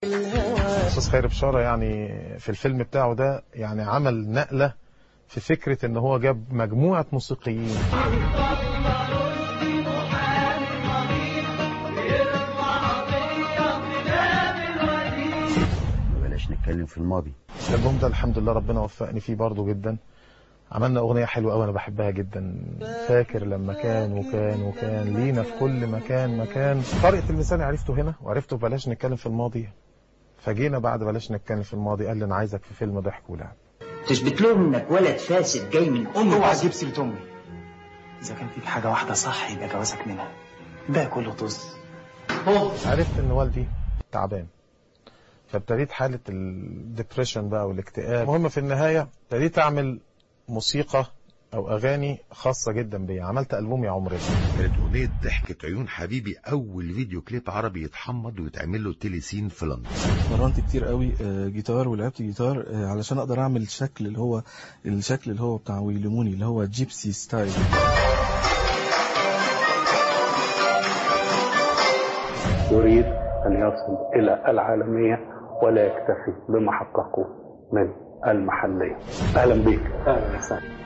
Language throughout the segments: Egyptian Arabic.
استاذ خير بشاره يعني في الفيلم بتاعه ده يعني عمل نقله في فكره ان هو جاب مجموعه موسيقيين بلاش نتكلم في الماضي الالبوم ده الحمد لله ربنا وفقني فيه برضه جدا عملنا اغنيه حلوه قوي انا بحبها جدا فاكر لما كان وكان وكان لينا في كل مكان مكان طريقه اللسان عرفته هنا وعرفته بلاش نتكلم في الماضي فجينا بعد بلاش نتكلم في الماضي قال لي انا عايزك في فيلم ضحك ولعب تثبت لهم انك ولد فاسد جاي من ام اوعى فاسد. تجيب سيرة امي اذا كان فيك حاجة واحدة صح يبقى جوازك منها ده كله طز عرفت ان والدي تعبان فابتديت حالة الدبريشن بقى والاكتئاب المهم في النهاية ابتديت اعمل موسيقى او اغاني خاصة جدا بيا عملت البوم يا عمري كانت أغنية ضحكة عيون حبيبي أول فيديو كليب عربي يتحمض ويتعمل له تيليسين في لندن اتمرنت كتير قوي آه، جيتار ولعبت جيتار آه، علشان اقدر اعمل الشكل اللي هو الشكل اللي هو بتاع ويلموني اللي هو جيبسي ستايل يريد أن يصل إلى العالمية ولا يكتفي بما حققه من المحلية أهلا بك أهلا وسهلا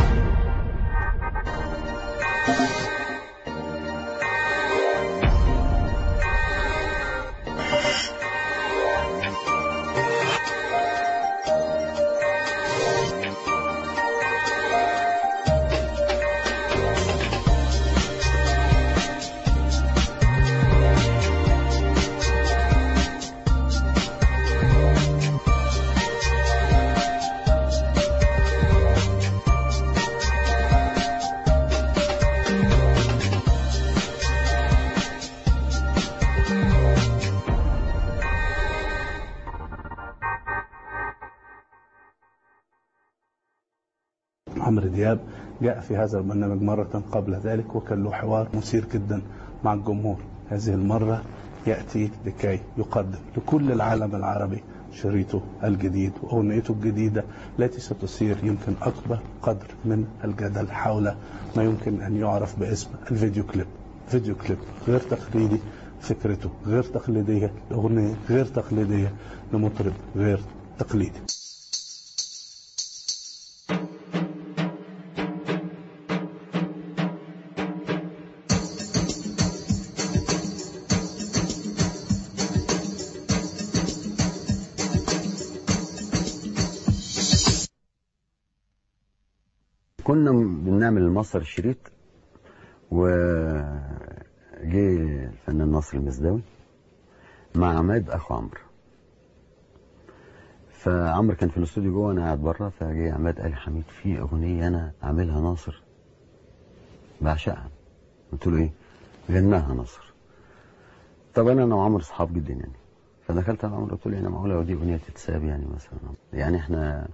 عمرو دياب جاء في هذا البرنامج مرة قبل ذلك وكان له حوار مثير جدا مع الجمهور هذه المرة يأتي لكي يقدم لكل العالم العربي شريطه الجديد وأغنيته الجديدة التي ستثير يمكن أكبر قدر من الجدل حول ما يمكن أن يعرف باسم الفيديو كليب فيديو كليب غير تقليدي فكرته غير تقليدية الأغنية غير تقليدية لمطرب غير تقليدي كنا بنعمل المصدر الشريط وجه الفنان ناصر المزداوي مع عماد اخو عمرو فعمرو كان في الاستوديو جوه انا قاعد بره فجه عماد قال لي حميد في اغنيه انا عاملها ناصر بعشقها قلت له ايه غناها ناصر طب انا انا وعمرو اصحاب جدا يعني فدخلت على عمرو قلت له انا معقوله ودي اغنيه تتساب يعني مثلا يعني احنا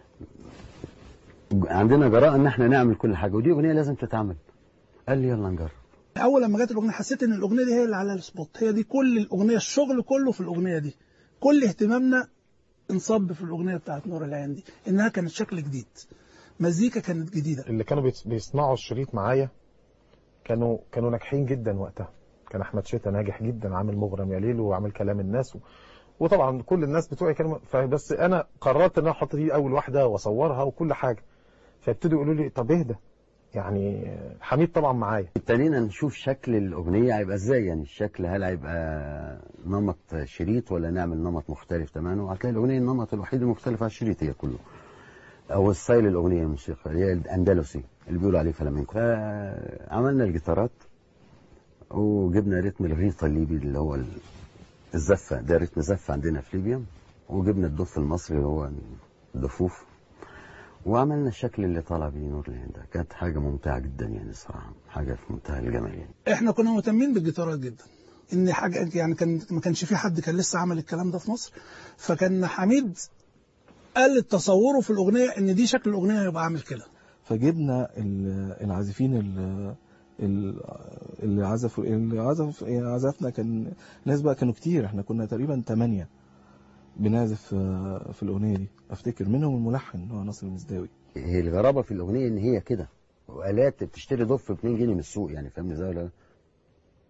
عندنا جراءه ان احنا نعمل كل حاجه ودي اغنيه لازم تتعمل قال لي يلا نجرب اول لما جت الاغنيه حسيت ان الاغنيه دي هي اللي على السبوت هي دي كل الاغنيه الشغل كله في الاغنيه دي كل اهتمامنا انصب في الاغنيه بتاعت نور العين دي انها كانت شكل جديد مزيكا كانت جديده اللي كانوا بيس- بيصنعوا الشريط معايا كانوا كانوا ناجحين جدا وقتها كان احمد شتا ناجح جدا عامل مغرم يا ليل وعامل كلام الناس و... وطبعا كل الناس بتوعي كانوا فبس انا قررت ان انا احط دي اول واحده واصورها وكل حاجه فابتدوا يقولوا لي طب اهدى يعني حميد طبعا معايا ابتدينا نشوف شكل الاغنيه هيبقى ازاي يعني الشكل هل هيبقى نمط شريط ولا نعمل نمط مختلف تماما وهتلاقي الاغنيه النمط الوحيد المختلف عن الشريط هي كله او ستايل الاغنيه الموسيقى اللي هي الاندلسي اللي بيقولوا عليه فلامينكو فعملنا الجيتارات وجبنا رتم الغيطه الليبي اللي هو ال- الزفه ده رتم زفه عندنا في ليبيا وجبنا الدف المصري اللي هو الدفوف وعملنا الشكل اللي طالع بيه نور الهند ده كانت حاجه ممتعه جدا يعني الصراحه حاجه في منتهى الجمال يعني احنا كنا مهتمين بالجيتارات جدا ان حاجه يعني كان ما كانش في حد كان لسه عمل الكلام ده في مصر فكان حميد قال تصوره في الاغنيه ان دي شكل الاغنيه هيبقى عامل كده فجبنا ال- العازفين ال- ال- اللي عزفوا اللي عزف عزفنا كان ناس بقى كانوا كتير احنا كنا تقريبا ثمانية بنعزف آه، في الأغنية دي أفتكر منهم الملحن اللي هو ناصر المزداوي هي الغرابه في الاغنيه ان هي كده والات بتشتري ضف ب 2 جنيه من السوق يعني فاهم ازاي ولا لا؟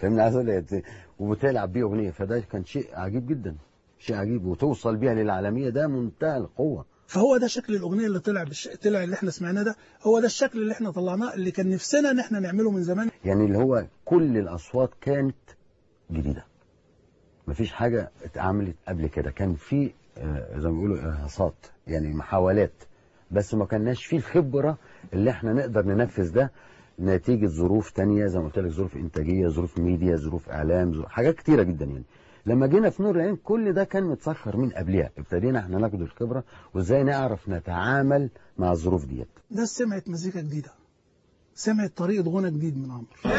فاهمني عايز اقول إيه؟ وبتلعب بيه اغنيه فده كان شيء عجيب جدا شيء عجيب وتوصل بيها للعالميه ده منتهى القوه فهو ده شكل الاغنيه اللي طلع بالش... طلع اللي احنا سمعناه ده هو ده الشكل اللي احنا طلعناه اللي كان نفسنا ان احنا نعمله من زمان يعني اللي هو كل الاصوات كانت جديده مفيش حاجه اتعملت قبل كده كان في آه، زي ما بيقولوا ارهاصات يعني محاولات بس ما كناش فيه الخبره اللي احنا نقدر ننفذ ده نتيجه ظروف تانية زي ما قلت لك ظروف انتاجيه ظروف ميديا ظروف اعلام ظروف حاجات كتيره جدا يعني لما جينا في نور العين كل ده كان متسخر من قبلها ابتدينا احنا ناخد الخبره وازاي نعرف نتعامل مع الظروف ديت ده سمعت مزيكا جديده سمعت طريقه غنى جديد من عمرو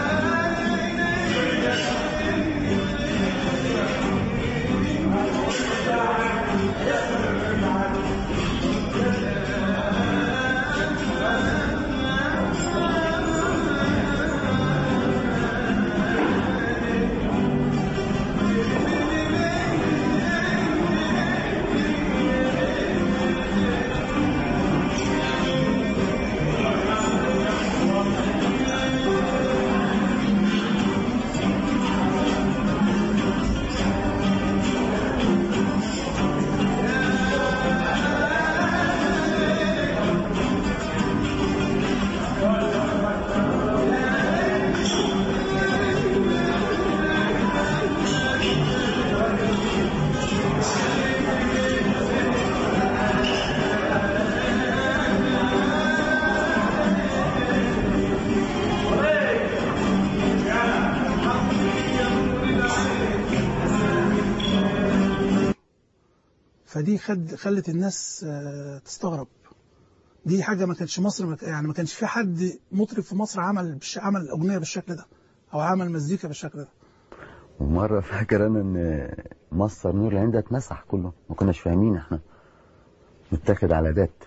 فدي خد خلت الناس آه، تستغرب دي حاجه ما كانش مصر ما ك- يعني ما كانش في حد مطرب في مصر عمل بالش... عمل اغنيه بالشكل ده او عمل مزيكا بالشكل ده ومره فاكر انا ان مصر نور العين ده اتمسح كله ما كناش فاهمين احنا متاخد على دات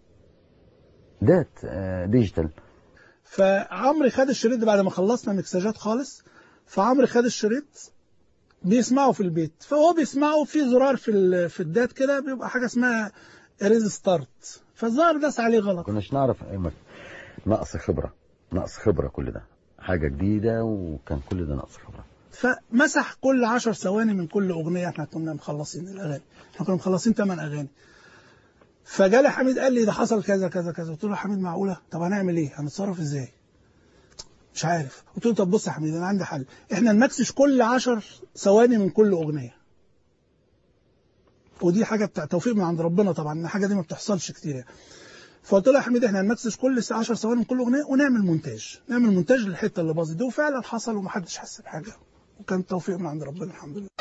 دات آه، ديجيتال فعمرو خد الشريط ده بعد ما خلصنا مكساجات خالص فعمرو خد الشريط بيسمعه في البيت فهو بيسمعه في زرار في ال- في الدات كده بيبقى حاجه اسمها ريز ستارت فالظاهر داس عليه غلط كناش نعرف أي مك- نقص خبره نقص خبره كل ده حاجه جديده وكان كل ده نقص خبره فمسح كل عشر ثواني من كل اغنيه احنا كنا مخلصين الاغاني احنا كنا مخلصين ثمان اغاني فجالي حميد قال لي ده حصل كذا كذا كذا قلت له يا حميد معقوله طب هنعمل ايه هنتصرف ازاي مش عارف قلت له طب بص يا حميد انا عندي حل احنا نمكسش كل عشر ثواني من كل اغنيه ودي حاجه بتاع توفيق من عند ربنا طبعا الحاجه دي ما بتحصلش كتير يعني. فقلت له يا حميد احنا هنمكسش كل 10 ثواني من كل اغنيه ونعمل مونتاج نعمل مونتاج للحته اللي باظت دي وفعلا حصل ومحدش حس بحاجه وكان توفيق من عند ربنا الحمد لله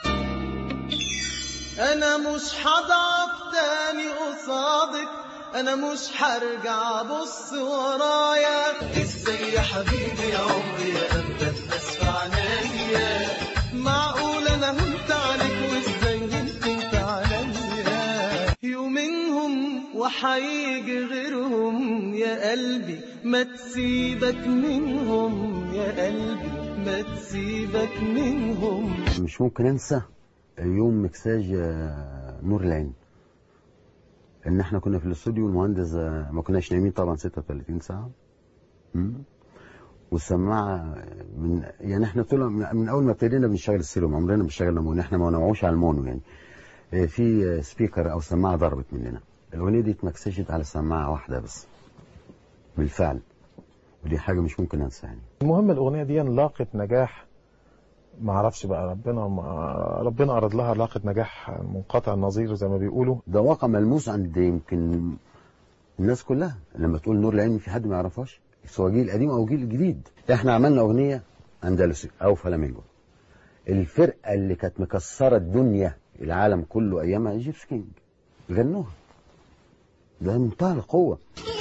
انا مش هضعف تاني قصادك انا مش هرجع ابص ورايا ازاي يا حبيبي يا عمري يا ابدا الناس في عنايا معقول انا هنت عليك وازاي هنت انت عليا يومينهم وحيجي غيرهم يا قلبي ما تسيبك منهم يا قلبي ما تسيبك منهم مش ممكن انسى يوم مكساج آه، نور العين ان احنا كنا في الاستوديو المهندس آه، ما كناش نايمين طبعا 36 ساعه مم. والسماعه من يعني احنا طول من من اول ما ابتدينا بنشتغل السيروم عمرنا ما اشتغلنا مونو احنا ما نوعوش على المونو يعني آه، في آه، سبيكر او سماعه ضربت مننا الاغنيه دي اتمكسجت على سماعه واحده بس بالفعل ودي حاجه مش ممكن انساها يعني المهم الاغنيه دي لاقت نجاح ما اعرفش بقى ربنا ما ربنا اراد لها لاقت نجاح منقطع النظير زي ما بيقولوا ده واقع ملموس عند يمكن الناس كلها لما تقول نور العين في حد ما يعرفهاش سواء جيل قديم او جيل جديد احنا عملنا اغنيه اندلسي او فلامينجو الفرقه اللي كانت مكسره الدنيا العالم كله ايامها جيبس كينج غنوها ده منتهى القوه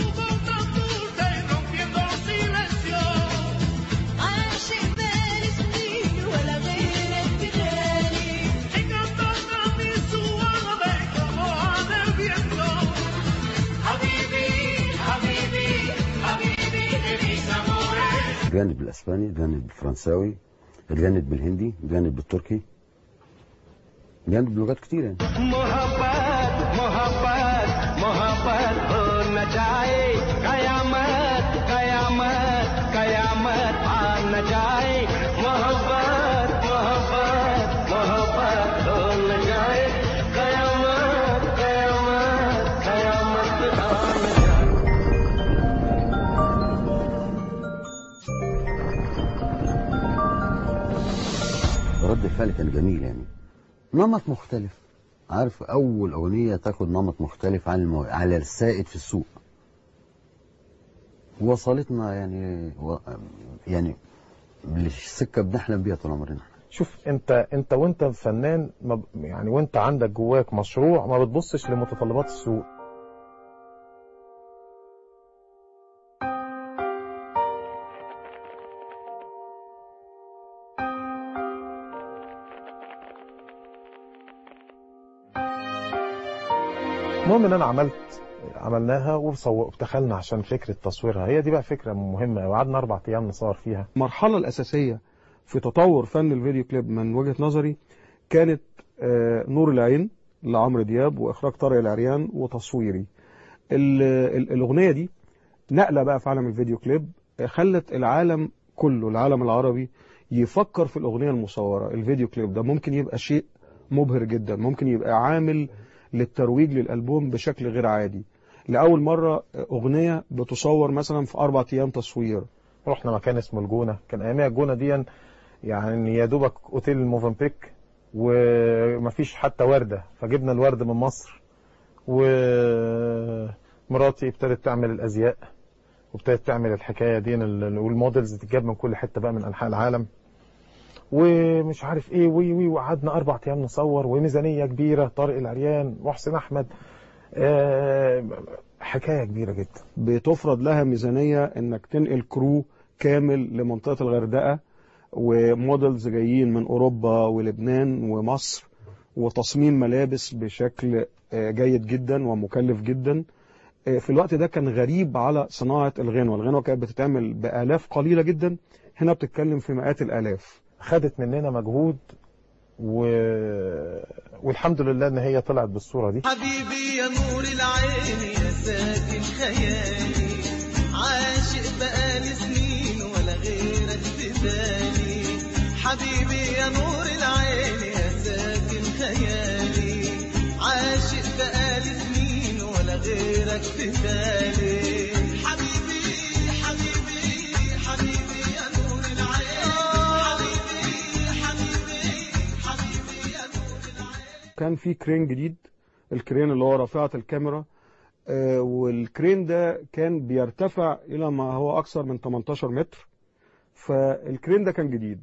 عاشق بالي سنين ولا غيرك بدالي حبيبي حبيبي حبيبي اتغنت بالاسباني اتغنت بالفرنساوي اتغنت بالهندي اتغنت بالتركي اتغنت بلغات كتير يعني मोहब्बत मोहब्बत मोहब्बत हो न जाए कयामत कयामत कयामत आ न जाए بالفعل كان جميل يعني نمط مختلف عارف اول اغنيه تاخد نمط مختلف عن المو... على السائد في السوق وصلتنا يعني و... يعني السكه بنحلم بيها طول عمرنا شوف انت انت وانت فنان ما ب- يعني وانت عندك جواك مشروع ما بتبصش لمتطلبات السوق المهم ان انا عملت عملناها وابتخلنا عشان فكره تصويرها هي دي بقى فكره مهمه وقعدنا اربع ايام نصور فيها المرحلة الأساسية في تطور فن الفيديو كليب من وجهة نظري كانت آه، نور العين لعمرو دياب وإخراج طارق العريان وتصويري ال- ال- الأغنية دي نقلة بقى في عالم الفيديو كليب آه، خلت العالم كله العالم العربي يفكر في الأغنية المصورة الفيديو كليب ده ممكن يبقى شيء مبهر جدا ممكن يبقى عامل للترويج للألبوم بشكل غير عادي لأول مرة أغنية بتصور مثلا في أربع أيام تصوير رحنا مكان اسمه الجونه كان ايامها الجونه دي يعني يا دوبك اوتيل موفنبيك ومفيش حتى ورده فجبنا الورد من مصر ومراتي ابتدت تعمل الازياء وابتدت تعمل الحكايه دي ال- والمودلز تتجاب من كل حته بقى من انحاء العالم ومش عارف ايه وي وي وقعدنا اربع ايام نصور وميزانيه كبيره طارق العريان وحسين احمد آه، حكايه كبيره جدا بتفرض لها ميزانية انك تنقل كرو كامل لمنطقة الغردقة ومودلز جايين من اوروبا ولبنان ومصر وتصميم ملابس بشكل آه، جيد جدا ومكلف جدا آه، في الوقت ده كان غريب على صناعة الغنوة الغنوة كانت بتتعمل بآلاف قليلة جدا هنا بتتكلم في مئات الآلاف خدت مننا مجهود و... والحمد لله ان هي طلعت بالصوره دي حبيبي يا نور العين يا ساكن خيالي عاشق بقالي سنين ولا غيرك في بالي حبيبي يا نور العين يا ساكن خيالي عاشق بقالي سنين ولا غيرك في بالي حبيبي حبيبي حبيبي يا نور العين حبيبي حبيبي حبيبي يا نور العين كان في كرين جديد الكرين اللي هو رافعة الكاميرا آه، والكرين ده كان بيرتفع إلى ما هو أكثر من 18 متر فالكرين ده كان جديد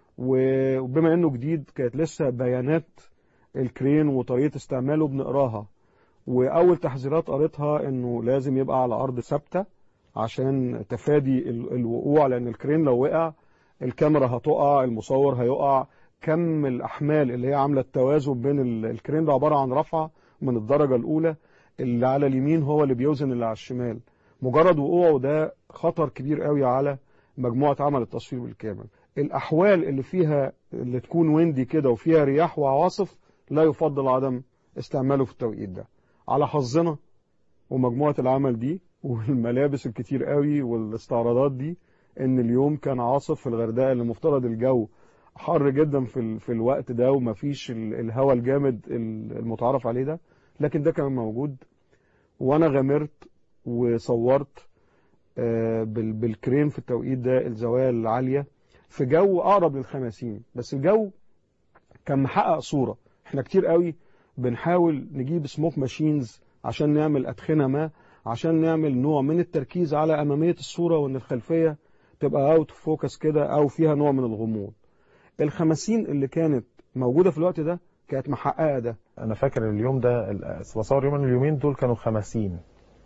و- وبما إنه جديد كانت لسه بيانات الكرين وطريقة استعماله بنقراها وأول تحذيرات قريتها إنه لازم يبقى على أرض ثابتة عشان تفادي ال- الوقوع لأن الكرين لو وقع الكاميرا هتقع المصور هيقع كم الأحمال اللي هي عاملة التوازن بين ال- الكرين ده عبارة عن رفعة من الدرجة الأولى اللي على اليمين هو اللي بيوزن اللي على الشمال مجرد وقوعه ده خطر كبير قوي على مجموعة عمل التصوير بالكامل الأحوال اللي فيها اللي تكون ويندي كده وفيها رياح وعواصف لا يفضل عدم استعماله في التوقيت ده على حظنا ومجموعة العمل دي والملابس الكتير قوي والاستعراضات دي ان اليوم كان عاصف في الغردقة اللي مفترض الجو حر جدا في ال... في الوقت ده ومفيش ال... الهواء الجامد ال- المتعارف عليه ده لكن ده كان موجود وانا غامرت وصورت آه، بال... بالكريم في التوقيت ده الزوايا العالية في جو اقرب للخمسين بس الجو كان محقق صورة احنا كتير قوي بنحاول نجيب سموك ماشينز عشان نعمل أدخنة ما عشان نعمل نوع من التركيز على أمامية الصورة وإن الخلفية تبقى اوت فوكس كده أو فيها نوع من الغموض الخمسين اللي كانت موجودة في الوقت ده كانت محققة ده انا فاكر اليوم ده ال- بصور يوم من اليومين دول كانوا خمسين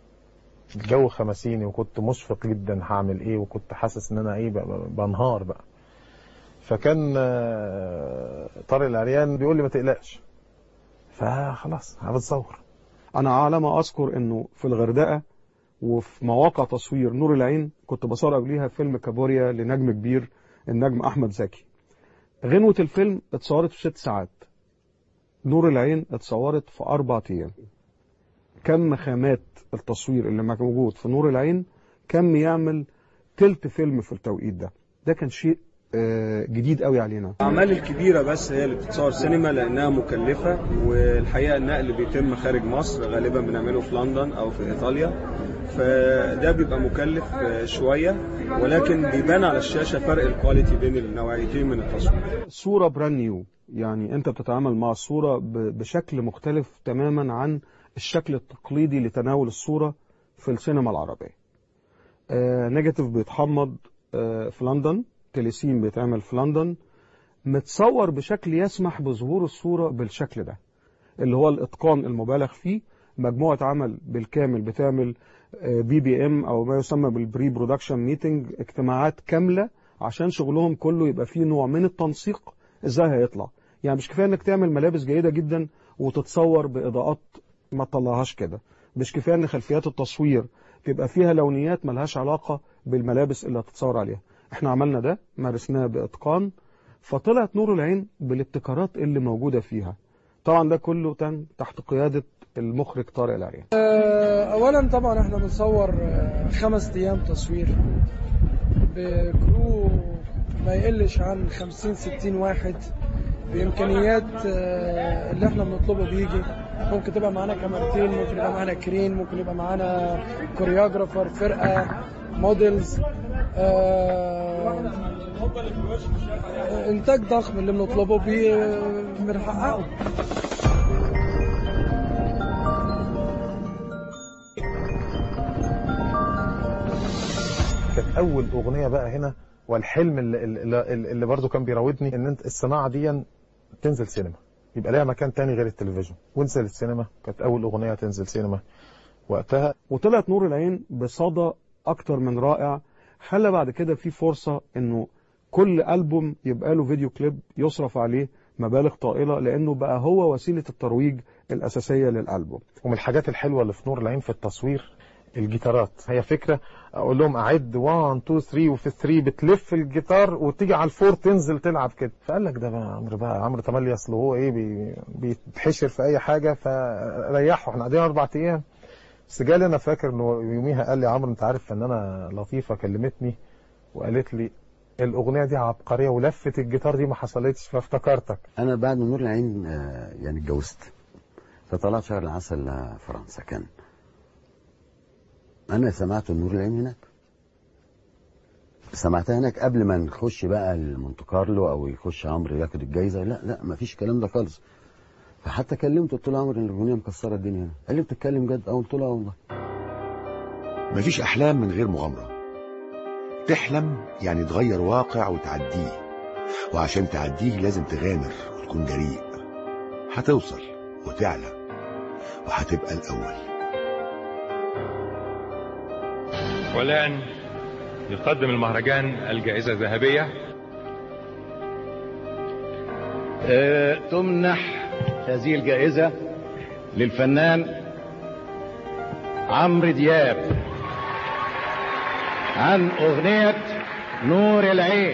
الجو خمسيني وكنت مشفق جدا هعمل ايه وكنت حاسس ان انا ايه ب- بنهار بقى فكان آه، طارق العريان بيقول لي ما تقلقش فخلاص هبتصور أنا على ما أذكر إنه في الغردقة وفي مواقع تصوير نور العين كنت بصور قبليها فيلم كابوريا لنجم كبير النجم أحمد زكي غنوة الفيلم اتصورت في ست ساعات نور العين اتصورت في أربع أيام كم خامات التصوير اللي موجود في نور العين كم يعمل تلت فيلم في التوقيت ده ده كان شيء آه، جديد قوي علينا الأعمال الكبيرة بس هي اللي بتتصور سينما لأنها مكلفة والحقيقة النقل بيتم خارج مصر غالبا بنعمله في لندن أو في إيطاليا فده بيبقى مكلف آه، شوية ولكن بيبان على الشاشة فرق الكواليتي بين النوعيتين من التصوير صورة براند نيو يعني انت بتتعامل مع الصورة ب- بشكل مختلف تماما عن الشكل التقليدي لتناول الصورة في السينما العربية آه نيجاتيف بيتحمض آه في لندن تليسين بيتعمل في لندن متصور بشكل يسمح بظهور الصورة بالشكل ده اللي هو الاتقان المبالغ فيه مجموعة عمل بالكامل بتعمل بي بي ام او ما يسمى بالبري برودكشن ميتنج اجتماعات كاملة عشان شغلهم كله يبقى فيه نوع من التنسيق ازاي هيطلع يعني مش كفايه انك تعمل ملابس جيدة جدا وتتصور باضاءات ما تطلعهاش كده مش كفايه ان خلفيات التصوير تبقى فيها لونيات ملهاش علاقة بالملابس اللي هتتصور عليها احنا عملنا ده مارسناه باتقان فطلعت نور العين بالابتكارات اللي موجودة فيها طبعا ده كله كان تحت قيادة المخرج طارق العريان آه، اولا طبعا احنا بنصور آه، خمس ايام تصوير بكرو ما يقلش عن 50 60 واحد بامكانيات آه، اللي احنا بنطلبه بيجي ممكن تبقى معانا كاميرتين ممكن يبقى معانا كرين ممكن يبقى معانا كوريوجرافر فرقه موديلز آه، انتاج ضخم اللي بنطلبه بيه آه، بنحققه كانت اول اغنيه بقى هنا والحلم اللي, اللي, اللي برضو كان بيراودني ان انت الصناعه دي تنزل سينما يبقى ليها مكان تاني غير التلفزيون ونزل السينما كانت اول اغنيه تنزل سينما وقتها وطلعت نور العين بصدى اكتر من رائع خلى بعد كده في فرصة انه كل ألبوم يبقى له فيديو كليب يصرف عليه مبالغ طائلة لأنه بقى هو وسيلة الترويج الأساسية للألبوم ومن الحاجات الحلوه اللي في نور العين في التصوير الجيتارات هي فكره اقول لهم اعد 1 2 3 وفي 3 بتلف الجيتار وتيجي على الفور تنزل تلعب كده فقال لك ده بقى عمرو بقى عمرو تملي اصل هو ايه بي بيتحشر في اي حاجه فريحه احنا قاعدين اربع ايام بس جالي انا فاكر انه يوميها قال لي عمرو انت عارف فنانه لطيفه كلمتني وقالت لي الاغنيه دي عبقريه ولفه الجيتار دي ما حصلتش فافتكرتك انا بعد ما نور العين آه، يعني اتجوزت فطلعت شهر العسل لفرنسا كان انا سمعت نور العين هناك سمعتها هناك قبل ما نخش بقى المونte كارلو او يخش عمرو ياخد الجايزه لا لا ما فيش الكلام ده خالص فحتى كلمته قلت له عمرو ان الاغنيه مكسره الدنيا هنا قال لي بتتكلم جد اه قلت له اه والله مفيش أحلام من غير مغامرة تحلم يعني تغير واقع وتعديه وعشان تعديه لازم تغامر وتكون جريء هتوصل وتعلى وهتبقى الأول والآن يقدم المهرجان الجائزة الذهبية آه، تمنح هذه الجائزة للفنان عمرو دياب عن أغنية نور العين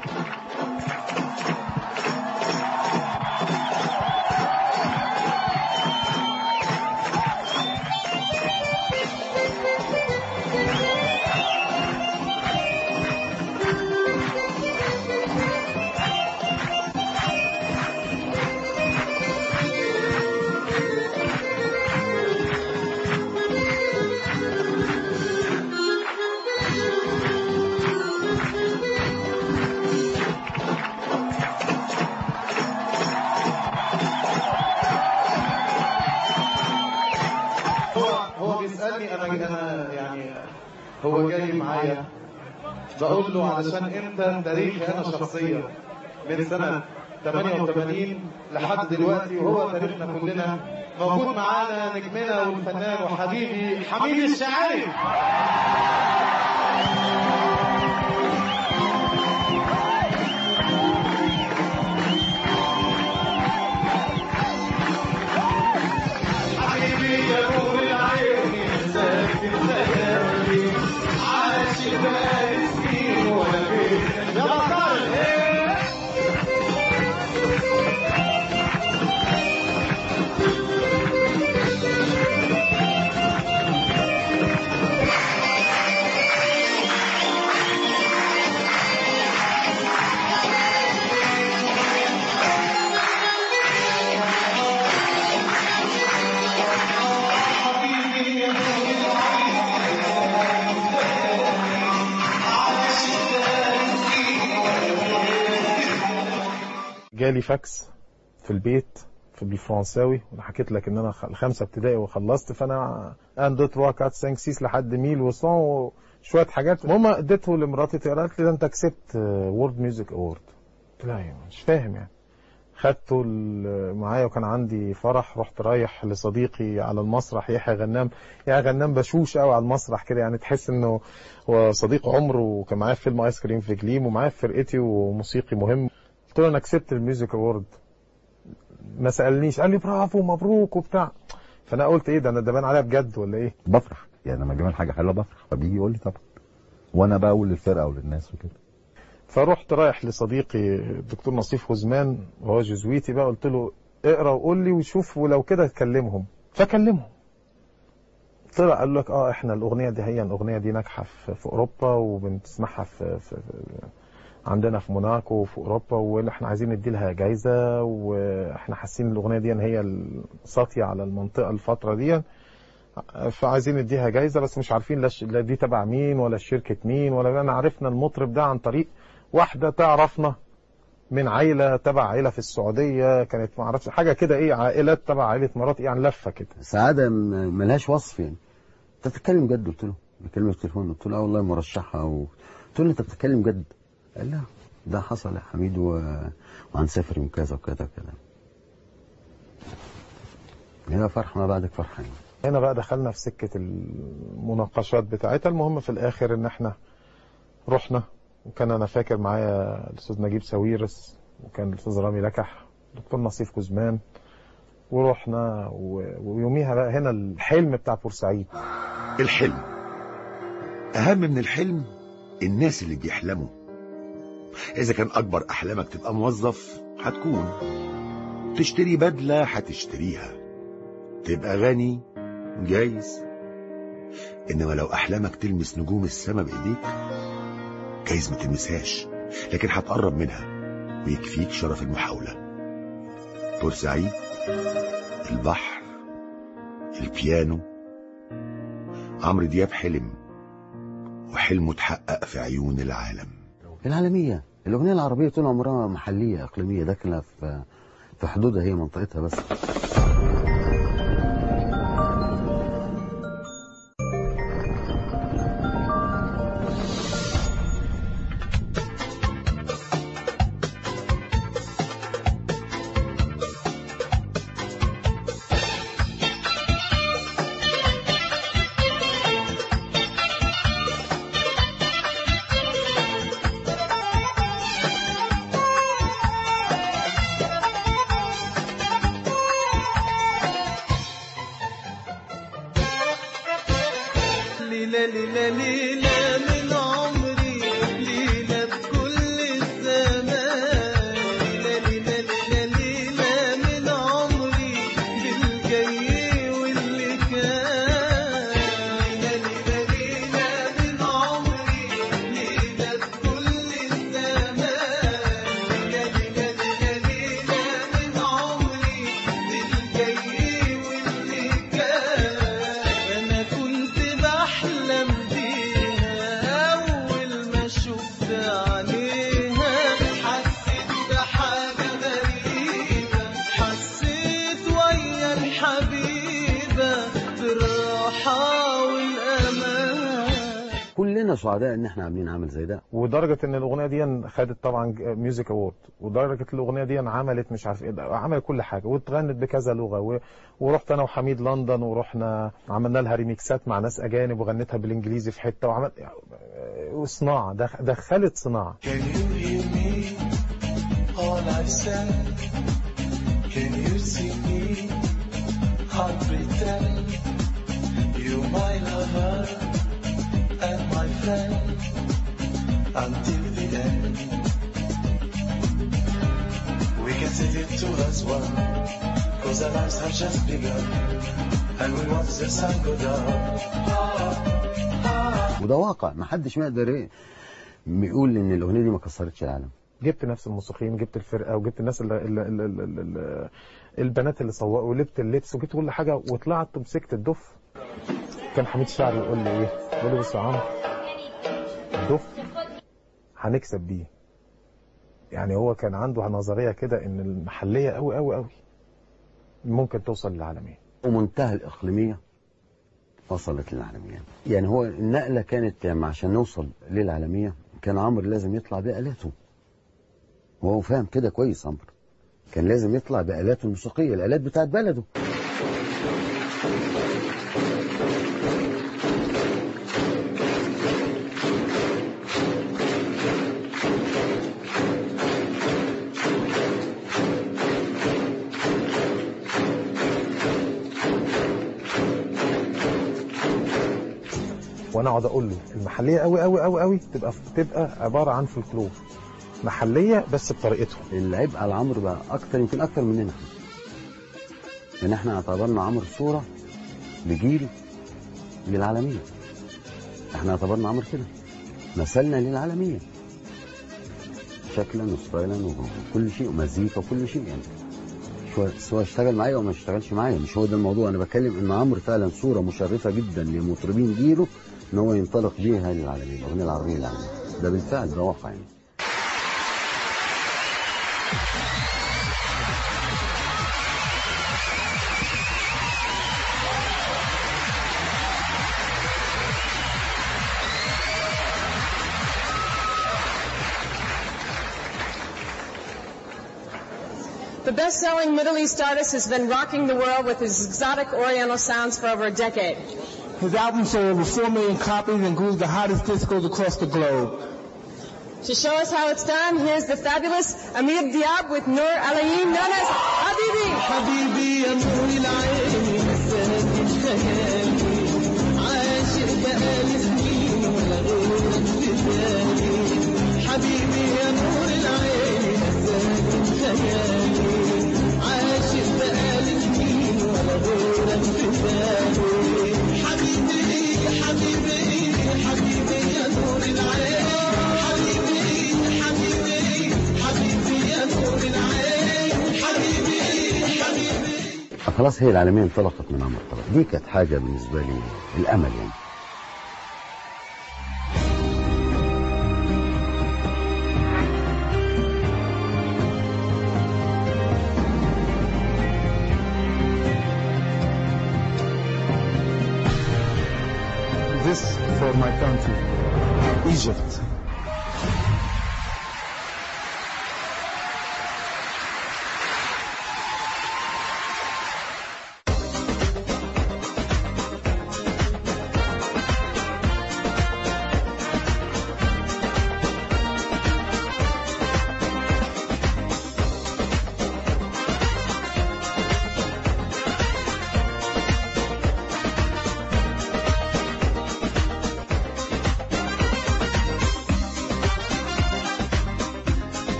هو هو بيسألني أنا أنا يعني هو جاي معايا بقول له علشان أنت تاريخي أنا شخصيا من سنة 88 لحد دلوقتي وهو تاريخنا كلنا موجود معانا نجمنا والفنان وحبيبي حميد الشاعري حبيبي يا نور العين يا ساكن خيالي عاشق بقالي سنين وانا فين يا بطل ايه جالي فاكس في البيت في بالفرنساوي وانا حكيت لك ان انا خ- خمسه ابتدائي وخلصت فانا ان دو تروا كات سانك سيس لحد ميل وصون وشويه حاجات المهم اديته لمراتي قالت لي ده انت كسبت وورد ميوزك اوورد قلت لها يعني مش فاهم يعني خدته ال- معايا وكان عندي فرح رحت رايح لصديقي على المسرح يحيى غنام يحيى غنام بشوش قوي على المسرح كده يعني تحس انه هو صديق عمره وكان معايا في فيلم ايس كريم في جليم ومعايا في فرقتي وموسيقي مهم قلت له انا كسبت الميوزك اوورد ما سالنيش قال لي برافو مبروك وبتاع فانا قلت ايه ده انا ده بان عليا بجد ولا ايه بفرح يعني لما بيعمل حاجه حلوه بفرح فبيجي يقول لي طبعا وانا بقول للفرقه وللناس وكده فرحت رايح لصديقي الدكتور نصيف هزمان وهو جزويتي بقى قلت له اقرا وقول لي وشوف ولو كده كلمهم فكلمهم طلع قال لك اه احنا الاغنيه دي هي الاغنيه دي ناجحه في, في اوروبا وبنسمعها في, في, في عندنا في موناكو وفي اوروبا واحنا عايزين ندي لها جايزه واحنا حاسين الاغنيه دي ان هي الساطيه على المنطقه الفتره دي فعايزين نديها جايزه بس مش عارفين لا ش- لا دي تبع مين ولا شركه مين ولا انا عرفنا المطرب ده عن طريق واحده تعرفنا من عيله تبع عيله في السعوديه كانت ما اعرفش حاجه كده ايه عائلات تبع عائله مراتي يعني لفه كده سعاده م- ملهاش وصف يعني انت بتتكلم جد قلت له بكلمه في التليفون قلت له اه والله مرشحه و... قلت له انت بتتكلم جد قال لا ده حصل يا حميد و... وهنسافر يوم كذا وكذا وكذا هنا فرح ما بعدك فرحه يعني هنا بقى دخلنا في سكة المناقشات بتاعتها المهم في الآخر إن إحنا رحنا وكان أنا فاكر معايا الأستاذ نجيب ساويرس وكان الأستاذ رامي لكح دكتور نصيف كوزمان ورحنا و- ويوميها بقى هنا الحلم بتاع بورسعيد الحلم أهم من الحلم الناس اللي بيحلموا إذا كان أكبر أحلامك تبقى موظف هتكون تشتري بدلة هتشتريها تبقى غني جايز إنما لو أحلامك تلمس نجوم السما بإيديك جايز ما تلمسهاش لكن هتقرب منها ويكفيك شرف المحاولة بورسعيد البحر البيانو عمرو دياب حلم وحلمه اتحقق في عيون العالم العالميه الاغنيه العربيه طول عمرها محليه اقليميه داخله في في حدودها هي منطقتها بس ليلة ليلة ليلة من عمري ليلة بكل الزمان ليلة ليلة ليلة ليلة من عمري بالجاي واللي كان ليلة ليلة ليلة من عمري ليلة بكل الزمان ليلة ليلة ليلة ليلة من عمري بالجاي واللي كان أنا كنت بحلم بيها أول ما شفت عليها حسيت بحاجة غريبة حسيت ويا الحبيبة بالراحة والأمان كلنا سعداء ان احنا عاملين عمل زي ده ودرجة ان الاغنية دي خدت طبعا ميوزك اوورد ودرجة الاغنية دي عملت مش عارف ايه ده، عملت كل حاجة واتغنت بكذا لغة و... ورحت انا وحميد لندن ورحنا عملنا لها ريميكسات مع ناس اجانب وغنيتها بالانجليزي في حتة وعمل وصناعة دخ... دخلت صناعة Can you hear me? All I said. Can you see me? I'll pretend you're my lover and my friend until the end. We can set it to us one, cause our lives have just begun. And we watch the sun go down. وده واقع ما حدش يقدر ايه يقول ان الاغنيه دي ما كسرتش العالم جبت نفس الموسيقيين جبت الفرقه وجبت الناس اللي اللي اللي اللي اللي البنات اللي سوقوا ولبت اللبس وجبت كل حاجه وطلعت ومسكت الدف كان حميد شاعر يقول لي ايه؟ يقول لي بص يا عمرو الدف هنكسب بيه يعني هو كان عنده نظريه كده ان المحليه قوي قوي قوي ممكن توصل للعالميه ومنتهى الإقليمية وصلت للعالمية يعني هو النقلة كانت يعني عشان نوصل للعالمية كان عمرو لازم يطلع بآلاته وهو فاهم كده كويس عمرو كان لازم يطلع بآلاته الموسيقية الآلات بتاعت بلده وانا اقعد اقول له المحليه قوي قوي قوي قوي تبقى تبقى عباره عن فولكلور محليه بس بطريقتهم العبء على عمرو بقى اكتر يمكن اكتر مننا احنا لان احنا اعتبرنا عمرو صوره لجيل للعالميه احنا اعتبرنا عمرو كده مثلنا للعالميه شكلا وستايلا وكل شيء ومزيكا وكل شيء يعني شو- سواء اشتغل معايا او ما اشتغلش معايا مش هو ده الموضوع انا بتكلم ان عمرو فعلا صوره مشرفه جدا لمطربين جيله ان هو ينطلق بيها للعالميه الاغنيه العربيه للعالميه ده بالفعل ده واقع يعني The best-selling Middle East artist has been rocking the world with his exotic Oriental sounds for over a decade. His album sold over 4 million copies and grew the hottest discos across the globe. To show us how it's done, here's the fabulous Amir Diab with Nur Alain, known as Habibi. حبيبي يا نور العين مساك خيالي عاشق بقالي سنين ولا غيرك في بالي حبيبي يا نور العين مساك خيالي عاشق بقالي سنين ولا غيرك في بالي حبيبي حبيبي حبيبي يا نور العين حبيبي حبيبي حبيبي يا نور العين حبيبي حبيبي خلاص هي العالمية انطلقت من عمرو خلاص دي كانت حاجة بالنسبة لي الأمل يعني This for my country, Egypt.